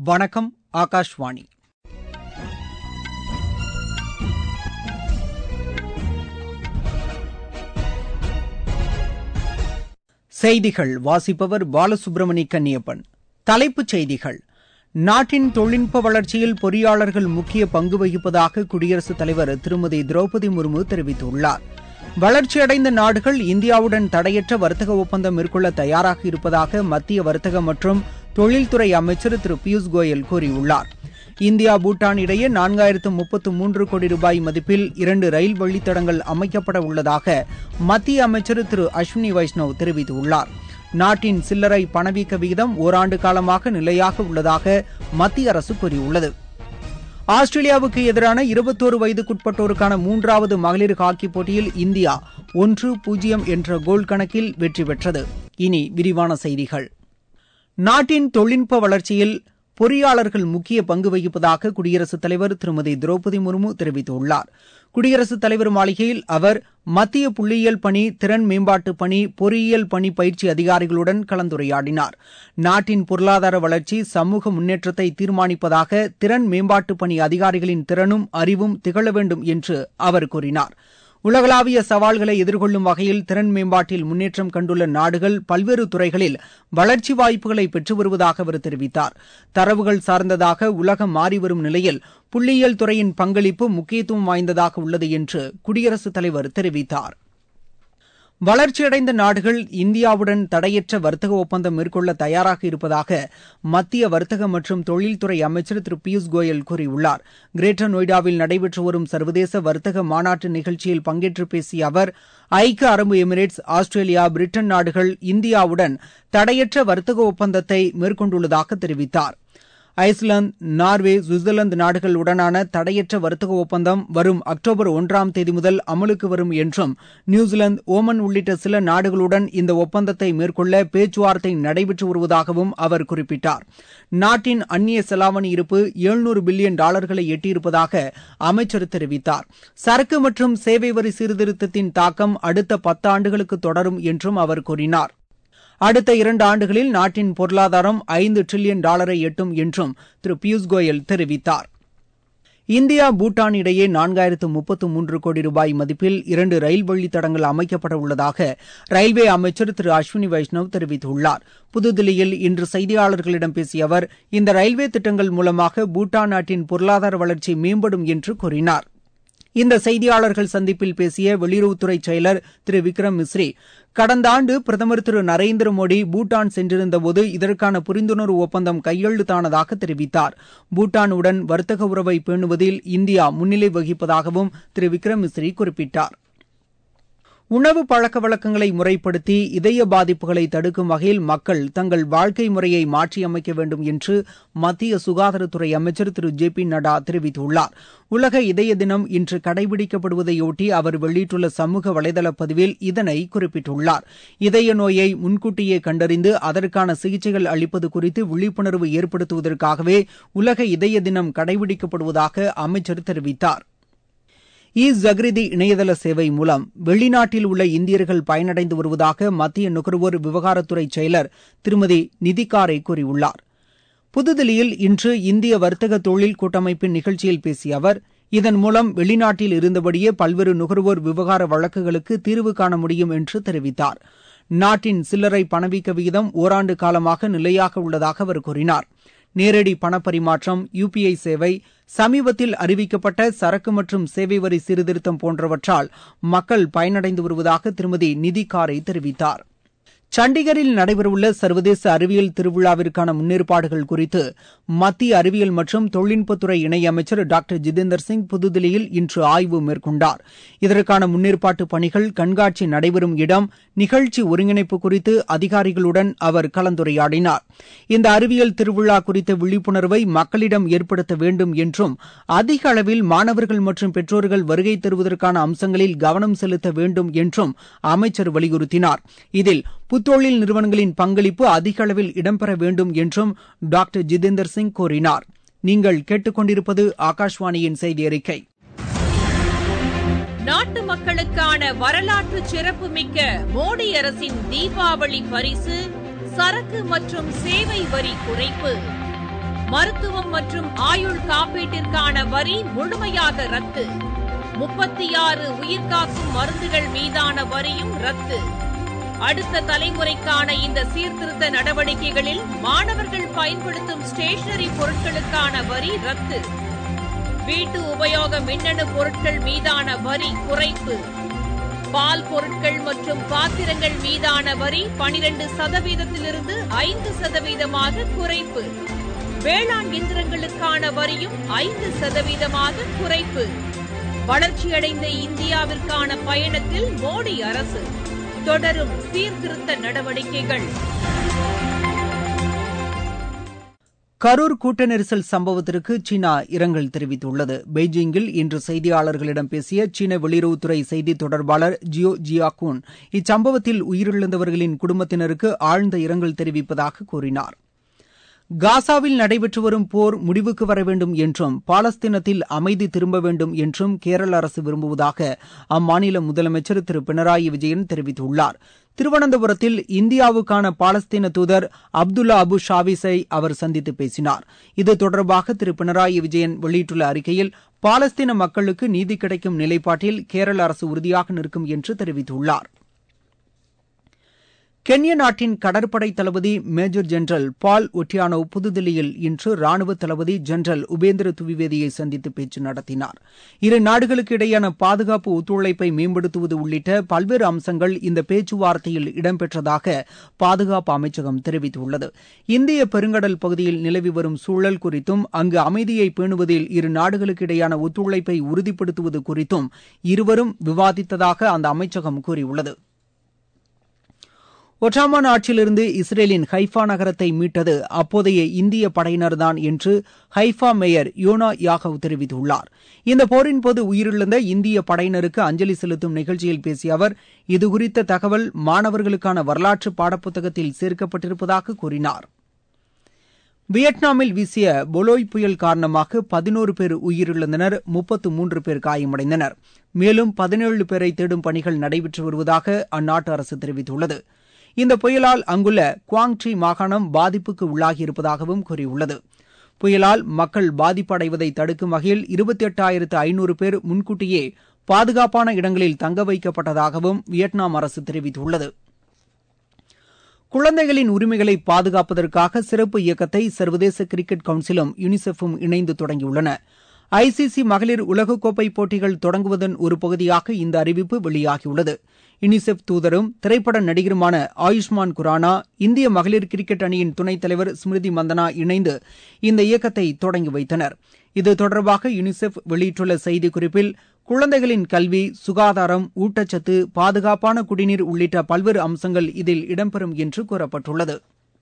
வணக்கம் ஆகாஷ்வாணி செய்திகள் வாசிப்பவர் பாலசுப்ரமணி கன்னியப்பன் தலைப்புச் செய்திகள் நாட்டின் தொழில்நுட்ப வளர்ச்சியில் பொறியாளர்கள் முக்கிய பங்கு வகிப்பதாக குடியரசுத் தலைவர் திருமதி திரௌபதி முர்மு தெரிவித்துள்ளார் வளர்ச்சியடைந்த நாடுகள் இந்தியாவுடன் தடையற்ற வர்த்தக ஒப்பந்தம் மேற்கொள்ள தயாராக இருப்பதாக மத்திய வர்த்தக மற்றும் தொழில்துறை அமைச்சர் திரு பியூஷ் கோயல் கூறியுள்ளார் இந்தியா பூட்டான் இடையே நான்காயிரத்து முப்பத்து மூன்று கோடி ரூபாய் மதிப்பில் இரண்டு ரயில் வழித்தடங்கள் அமைக்கப்பட உள்ளதாக மத்திய அமைச்சர் திரு அஸ்வினி வைஷ்ணவ் தெரிவித்துள்ளார் நாட்டின் சில்லறை பணவீக்க விகிதம் ஓராண்டு காலமாக நிலையாக உள்ளதாக மத்திய அரசு கூறியுள்ளது ஆஸ்திரேலியாவுக்கு எதிரான இருபத்தோரு வயதுக்குட்பட்டோருக்கான மூன்றாவது மகளிர் ஹாக்கி போட்டியில் இந்தியா ஒன்று பூஜ்ஜியம் என்ற கோல் கணக்கில் வெற்றி பெற்றது இனி விரிவான செய்திகள் நாட்டின் தொழில்நுட்ப வளர்ச்சியில் பொறியாளர்கள் முக்கிய பங்கு வகிப்பதாக குடியரசுத் தலைவர் திருமதி திரௌபதி முர்மு தெரிவித்துள்ளார் குடியரசுத் தலைவர் மாளிகையில் அவர் மத்திய புள்ளியியல் பணி திறன் மேம்பாட்டு பணி பொறியியல் பணி பயிற்சி அதிகாரிகளுடன் கலந்துரையாடினார் நாட்டின் பொருளாதார வளர்ச்சி சமூக முன்னேற்றத்தை தீர்மானிப்பதாக திறன் மேம்பாட்டு பணி அதிகாரிகளின் திறனும் அறிவும் திகழ வேண்டும் என்று அவர் கூறினார் உலகளாவிய சவால்களை எதிர்கொள்ளும் வகையில் திறன் மேம்பாட்டில் முன்னேற்றம் கண்டுள்ள நாடுகள் பல்வேறு துறைகளில் வளர்ச்சி வாய்ப்புகளை பெற்று வருவதாக அவர் தெரிவித்தார் தரவுகள் சார்ந்ததாக உலகம் மாறிவரும் நிலையில் புள்ளியியல் துறையின் பங்களிப்பு முக்கியத்துவம் வாய்ந்ததாக உள்ளது என்று குடியரசுத் தலைவர் தெரிவித்தார் வளர்ச்சியடைந்த நாடுகள் இந்தியாவுடன் தடையற்ற வர்த்தக ஒப்பந்தம் மேற்கொள்ள தயாராக இருப்பதாக மத்திய வர்த்தக மற்றும் தொழில்துறை அமைச்சர் திரு பியூஷ் கோயல் கூறியுள்ளார் கிரேட்டர் நொய்டாவில் நடைபெற்று வரும் சர்வதேச வர்த்தக மாநாட்டு நிகழ்ச்சியில் பங்கேற்று பேசிய அவர் ஐக்கிய அரபு எமிரேட்ஸ் ஆஸ்திரேலியா பிரிட்டன் நாடுகள் இந்தியாவுடன் தடையற்ற வர்த்தக ஒப்பந்தத்தை மேற்கொண்டுள்ளதாக தெரிவித்தார் ஐஸ்லாந்து நார்வே சுவிட்சர்லாந்து நாடுகளுடனான தடையற்ற வர்த்தக ஒப்பந்தம் வரும் அக்டோபர் ஒன்றாம் தேதி முதல் அமலுக்கு வரும் என்றும் நியூசிலாந்து ஓமன் உள்ளிட்ட சில நாடுகளுடன் இந்த ஒப்பந்தத்தை மேற்கொள்ள பேச்சுவார்த்தை நடைபெற்று வருவதாகவும் அவர் குறிப்பிட்டார் நாட்டின் அந்நிய செலாவணி இருப்பு எழுநூறு பில்லியன் டாலர்களை எட்டியிருப்பதாக அமைச்சர் தெரிவித்தார் சரக்கு மற்றும் சேவை வரி சீர்திருத்தத்தின் தாக்கம் அடுத்த பத்தாண்டுகளுக்கு தொடரும் என்றும் அவர் கூறினார் அடுத்த இரண்டு ஆண்டுகளில் நாட்டின் பொருளாதாரம் ஐந்து டிரில்லியன் டாலரை எட்டும் என்றும் திரு பியூஷ் கோயல் தெரிவித்தார் இந்தியா பூட்டான் இடையே நான்காயிரத்து முப்பத்து மூன்று கோடி ரூபாய் மதிப்பில் இரண்டு ரயில் வழித்தடங்கள் அமைக்கப்பட உள்ளதாக ரயில்வே அமைச்சர் திரு அஸ்வினி வைஷ்ணவ் தெரிவித்துள்ளார் புதுதில்லியில் இன்று செய்தியாளர்களிடம் பேசிய அவர் இந்த ரயில்வே திட்டங்கள் மூலமாக பூட்டான் நாட்டின் பொருளாதார வளர்ச்சி மேம்படும் என்று கூறினார் இந்த செய்தியாளர்கள் சந்திப்பில் பேசிய வெளியுறவுத்துறை செயலர் திரு விக்ரம் மிஸ்ரி கடந்த ஆண்டு பிரதமர் திரு நரேந்திர மோடி பூட்டான் சென்றிருந்தபோது இதற்கான புரிந்துணர்வு ஒப்பந்தம் கையெழுத்தானதாக தெரிவித்தார் பூட்டானுடன் வர்த்தக உறவை பேணுவதில் இந்தியா முன்னிலை வகிப்பதாகவும் திரு விக்ரம் மிஸ்ரி குறிப்பிட்டார் உணவு பழக்க வழக்கங்களை முறைப்படுத்தி இதய பாதிப்புகளை தடுக்கும் வகையில் மக்கள் தங்கள் வாழ்க்கை முறையை மாற்றியமைக்க வேண்டும் என்று மத்திய சுகாதாரத்துறை அமைச்சர் திரு ஜே பி நட்டா தெரிவித்துள்ளார் உலக இதய தினம் இன்று கடைபிடிக்கப்படுவதையொட்டி அவர் வெளியிட்டுள்ள சமூக வலைதள பதிவில் இதனை குறிப்பிட்டுள்ளார் இதய நோயை முன்கூட்டியே கண்டறிந்து அதற்கான சிகிச்சைகள் அளிப்பது குறித்து விழிப்புணர்வு ஏற்படுத்துவதற்காகவே உலக இதய தினம் கடைபிடிக்கப்படுவதாக அமைச்சர் தெரிவித்தார் இ ஜக்ரிதி இணையதள சேவை மூலம் வெளிநாட்டில் உள்ள இந்தியர்கள் பயனடைந்து வருவதாக மத்திய நுகர்வோர் விவகாரத்துறை செயலர் திருமதி நிதிகாரே கூறியுள்ளார் புதுதில்லியில் இன்று இந்திய வர்த்தக தொழில் கூட்டமைப்பின் நிகழ்ச்சியில் பேசிய அவர் இதன் மூலம் வெளிநாட்டில் இருந்தபடியே பல்வேறு நுகர்வோர் விவகார வழக்குகளுக்கு தீர்வு காண முடியும் என்று தெரிவித்தார் நாட்டின் சில்லறை பணவீக்க விகிதம் ஓராண்டு காலமாக நிலையாக உள்ளதாக அவர் கூறினார் நேரடி பணப்பரிமாற்றம் யுபிஐ சேவை சமீபத்தில் அறிவிக்கப்பட்ட சரக்கு மற்றும் சேவை வரி சீர்திருத்தம் போன்றவற்றால் மக்கள் பயனடைந்து வருவதாக திருமதி நிதி காரே தெரிவித்தார் சண்டிகரில் நடைபெறவுள்ள சர்வதேச அறிவியல் திருவிழாவிற்கான முன்னேற்பாடுகள் குறித்து மத்திய அறிவியல் மற்றும் தொழில்நுட்பத்துறை இணையமைச்சர் டாக்டர் ஜிதேந்தர் சிங் புதுதில்லியில் இன்று ஆய்வு மேற்கொண்டார் இதற்கான முன்னேற்பாட்டு பணிகள் கண்காட்சி நடைபெறும் இடம் நிகழ்ச்சி ஒருங்கிணைப்பு குறித்து அதிகாரிகளுடன் அவர் கலந்துரையாடினார் இந்த அறிவியல் திருவிழா குறித்த விழிப்புணர்வை மக்களிடம் ஏற்படுத்த வேண்டும் என்றும் அதிக அளவில் மாணவர்கள் மற்றும் பெற்றோர்கள் வருகை தருவதற்கான அம்சங்களில் கவனம் செலுத்த வேண்டும் என்றும் அமைச்சர் வலியுறுத்தினார் இதில் புத்தொழில் நிறுவனங்களின் பங்களிப்பு அதிக அளவில் இடம்பெற வேண்டும் என்றும் டாக்டர் ஜிதேந்தர் சிங் கூறினார் நீங்கள் கேட்டுக்கொண்டிருப்பது ஆகாஷ்வாணியின் செய்தி அறிக்கை நாட்டு மக்களுக்கான வரலாற்று சிறப்புமிக்க மோடி அரசின் தீபாவளி பரிசு சரக்கு மற்றும் சேவை வரி குறைப்பு மருத்துவம் மற்றும் ஆயுள் காப்பீட்டிற்கான வரி முழுமையாக ரத்து முப்பத்தி ஆறு உயிர்காக்கும் மருந்துகள் மீதான வரியும் ரத்து அடுத்த தலைமுறைக்கான இந்த சீர்திருத்த நடவடிக்கைகளில் மாணவர்கள் பயன்படுத்தும் ஸ்டேஷனரி பொருட்களுக்கான வரி ரத்து வீட்டு உபயோக மின்னணு பொருட்கள் மீதான வரி குறைப்பு பால் பொருட்கள் மற்றும் பாத்திரங்கள் மீதான வரி பனிரெண்டு சதவீதத்திலிருந்து ஐந்து சதவீதமாக குறைப்பு வேளாண் இயந்திரங்களுக்கான வரியும் ஐந்து சதவீதமாக குறைப்பு வளர்ச்சியடைந்த இந்தியாவிற்கான பயணத்தில் மோடி அரசு தொடரும் சீர்திருத்த நடவடிக்கைகள் கரூர் கூட்ட நெரிசல் சம்பவத்திற்கு சீனா இரங்கல் தெரிவித்துள்ளது பெய்ஜிங்கில் இன்று செய்தியாளர்களிடம் பேசிய சீன வெளியுறவுத்துறை செய்தி தொடர்பாளர் ஜியோ ஜியாகூன் இச்சம்பவத்தில் உயிரிழந்தவர்களின் குடும்பத்தினருக்கு ஆழ்ந்த இரங்கல் தெரிவிப்பதாக கூறினார் காசாவில் நடைபெற்று வரும் போர் முடிவுக்கு வர வேண்டும் என்றும் பாலஸ்தீனத்தில் அமைதி திரும்ப வேண்டும் என்றும் கேரள அரசு விரும்புவதாக அம்மாநில முதலமைச்சர் திரு பினராயி விஜயன் தெரிவித்துள்ளார் திருவனந்தபுரத்தில் இந்தியாவுக்கான பாலஸ்தீன தூதர் அப்துல்லா அபு ஷாவிஸை அவர் சந்தித்து பேசினார் இது தொடர்பாக திரு பினராயி விஜயன் வெளியிட்டுள்ள அறிக்கையில் பாலஸ்தீன மக்களுக்கு நீதி கிடைக்கும் நிலைப்பாட்டில் கேரள அரசு உறுதியாக நிற்கும் என்று தெரிவித்துள்ளார் கென்யா நாட்டின் கடற்படை தளபதி மேஜர் ஜெனரல் பால் ஒட்டியானோ புதுதில்லியில் இன்று ராணுவ தளபதி ஜெனரல் உபேந்திர துவிவேதியை சந்தித்து பேச்சு நடத்தினார் இரு நாடுகளுக்கு இடையேயான பாதுகாப்பு ஒத்துழைப்பை மேம்படுத்துவது உள்ளிட்ட பல்வேறு அம்சங்கள் இந்த பேச்சுவார்த்தையில் இடம்பெற்றதாக பாதுகாப்பு அமைச்சகம் தெரிவித்துள்ளது இந்திய பெருங்கடல் பகுதியில் நிலவி வரும் சூழல் குறித்தும் அங்கு அமைதியை பேணுவதில் இரு நாடுகளுக்கு இடையேயான ஒத்துழைப்பை உறுதிப்படுத்துவது குறித்தும் இருவரும் விவாதித்ததாக அந்த அமைச்சகம் கூறியுள்ளது ஒட்டாமான் ஆட்சியிலிருந்து இஸ்ரேலின் ஹைஃபா நகரத்தை மீட்டது அப்போதைய இந்திய படையினர்தான் என்று ஹைஃபா மேயர் யோனா யாகவ் தெரிவித்துள்ளார் இந்த போரின் போது உயிரிழந்த இந்திய படையினருக்கு அஞ்சலி செலுத்தும் நிகழ்ச்சியில் பேசிய அவர் இதுகுறித்த தகவல் மாணவர்களுக்கான வரலாற்று பாடப்புத்தகத்தில் சேர்க்கப்பட்டிருப்பதாக கூறினார் வியட்நாமில் வீசிய பொலோய் புயல் காரணமாக பதினோரு பேர் உயிரிழந்தனர் முப்பத்து மூன்று பேர் காயமடைந்தனர் மேலும் பதினேழு பேரை தேடும் பணிகள் நடைபெற்று வருவதாக அந்நாட்டு அரசு தெரிவித்துள்ளது இந்த புயலால் அங்குள்ள குவாங்ட்ரி மாகாணம் பாதிப்புக்கு உள்ளாகியிருப்பதாகவும் கூறியுள்ளது புயலால் மக்கள் பாதிப்படைவதை தடுக்கும் வகையில் இருபத்தி எட்டாயிரத்து ஐநூறு பேர் முன்கூட்டியே பாதுகாப்பான இடங்களில் தங்க வைக்கப்பட்டதாகவும் வியட்நாம் அரசு தெரிவித்துள்ளது குழந்தைகளின் உரிமைகளை பாதுகாப்பதற்காக சிறப்பு இயக்கத்தை சர்வதேச கிரிக்கெட் கவுன்சிலும் யுனிசெஃபும் இணைந்து தொடங்கியுள்ளன ஐசிசி மகளிர் உலகக்கோப்பை போட்டிகள் தொடங்குவதன் ஒரு பகுதியாக இந்த அறிவிப்பு வெளியாகியுள்ளது யுனிசெஃப் தூதரும் திரைப்பட நடிகருமான ஆயுஷ்மான் குரானா இந்திய மகளிர் கிரிக்கெட் அணியின் துணைத் தலைவர் ஸ்மிருதி மந்தனா இணைந்து இந்த இயக்கத்தை தொடங்கி வைத்தனர் இது தொடர்பாக யுனிசெஃப் வெளியிட்டுள்ள செய்திக்குறிப்பில் குழந்தைகளின் கல்வி சுகாதாரம் ஊட்டச்சத்து பாதுகாப்பான குடிநீர் உள்ளிட்ட பல்வேறு அம்சங்கள் இதில் இடம்பெறும் என்று கூறப்பட்டுள்ளது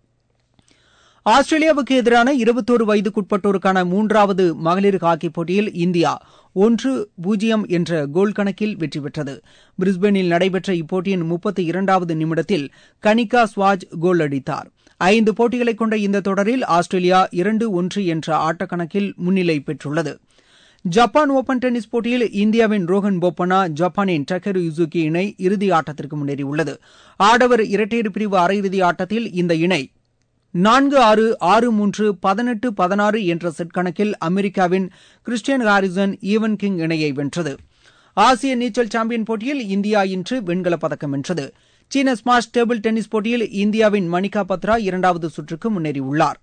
ஆஸ்திரேலியாவுக்கு எதிரான இருபத்தோரு வயதுக்குட்பட்டோருக்கான மூன்றாவது மகளிர் ஹாக்கி போட்டியில் இந்தியா ஒன்று பூஜ்ஜியம் என்ற கோல் கணக்கில் வெற்றி பெற்றது பிரிஸ்பேனில் நடைபெற்ற இப்போட்டியின் முப்பத்தி இரண்டாவது நிமிடத்தில் கனிகா ஸ்வாஜ் கோல் அடித்தார் ஐந்து போட்டிகளை கொண்ட இந்த தொடரில் ஆஸ்திரேலியா இரண்டு ஒன்று என்ற ஆட்டக்கணக்கில் முன்னிலை பெற்றுள்ளது ஜப்பான் ஓபன் டென்னிஸ் போட்டியில் இந்தியாவின் ரோஹன் போப்பனா ஜப்பானின் டக்கரு யுசுகி இணை இறுதி ஆட்டத்திற்கு முன்னேறியுள்ளது ஆடவர் இரட்டையர் பிரிவு அரையிறுதி ஆட்டத்தில் இந்த இணை நான்கு ஆறு ஆறு மூன்று பதினெட்டு பதினாறு என்ற செட் கணக்கில் அமெரிக்காவின் கிறிஸ்டியன் ஹாரிசன் ஈவன் கிங் இணையை வென்றது ஆசிய நீச்சல் சாம்பியன் போட்டியில் இந்தியா இன்று வெண்கலப் பதக்கம் வென்றது சீன ஸ்மாஷ் டேபிள் டென்னிஸ் போட்டியில் இந்தியாவின் மணிகா பத்ரா இரண்டாவது சுற்றுக்கு முன்னேறியுள்ளார்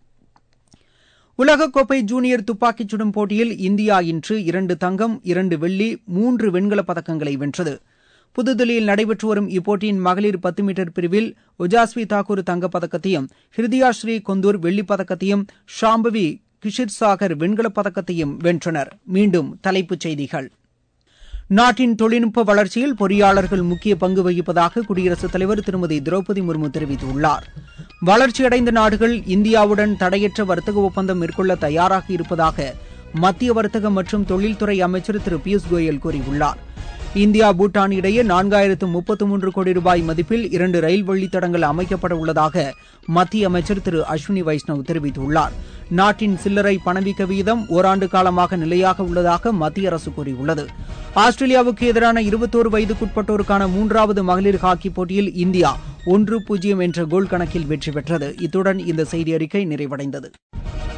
உலகக்கோப்பை ஜூனியர் துப்பாக்கிச் சுடும் போட்டியில் இந்தியா இன்று இரண்டு தங்கம் இரண்டு வெள்ளி மூன்று வெண்கலப் பதக்கங்களை வென்றது புதுதில்லியில் நடைபெற்று வரும் இப்போட்டியின் மகளிர் பத்து மீட்டர் பிரிவில் உஜாஸ்வி தாக்கூர் தங்கப்பதக்கத்தையும் ஹிருதியா ஸ்ரீ கொந்தூர் வெள்ளிப் பதக்கத்தையும் ஷாம்பவி கிஷிர் சாகர் வெண்கலப் பதக்கத்தையும் வென்றனர் மீண்டும் தலைப்புச் செய்திகள் நாட்டின் தொழில்நுட்ப வளர்ச்சியில் பொறியாளர்கள் முக்கிய பங்கு வகிப்பதாக குடியரசுத் தலைவர் திருமதி திரௌபதி முர்மு தெரிவித்துள்ளார் வளர்ச்சியடைந்த நாடுகள் இந்தியாவுடன் தடையற்ற வர்த்தக ஒப்பந்தம் மேற்கொள்ள தயாராக இருப்பதாக மத்திய வர்த்தக மற்றும் தொழில்துறை அமைச்சர் திரு பியூஷ் கோயல் கூறியுள்ளார் இந்தியா பூட்டான் இடையே நான்காயிரத்து முப்பத்து மூன்று கோடி ரூபாய் மதிப்பில் இரண்டு ரயில் வழித்தடங்கள் அமைக்கப்பட உள்ளதாக மத்திய அமைச்சர் திரு அஸ்வினி வைஷ்ணவ் தெரிவித்துள்ளார் நாட்டின் சில்லறை பணவீக்க விகிதம் ஓராண்டு காலமாக நிலையாக உள்ளதாக மத்திய அரசு கூறியுள்ளது ஆஸ்திரேலியாவுக்கு எதிரான இருபத்தோரு வயதுக்குட்பட்டோருக்கான மூன்றாவது மகளிர் ஹாக்கி போட்டியில் இந்தியா ஒன்று பூஜ்ஜியம் என்ற கோல் கணக்கில் வெற்றி பெற்றது இத்துடன் இந்த செய்தி அறிக்கை நிறைவடைந்தது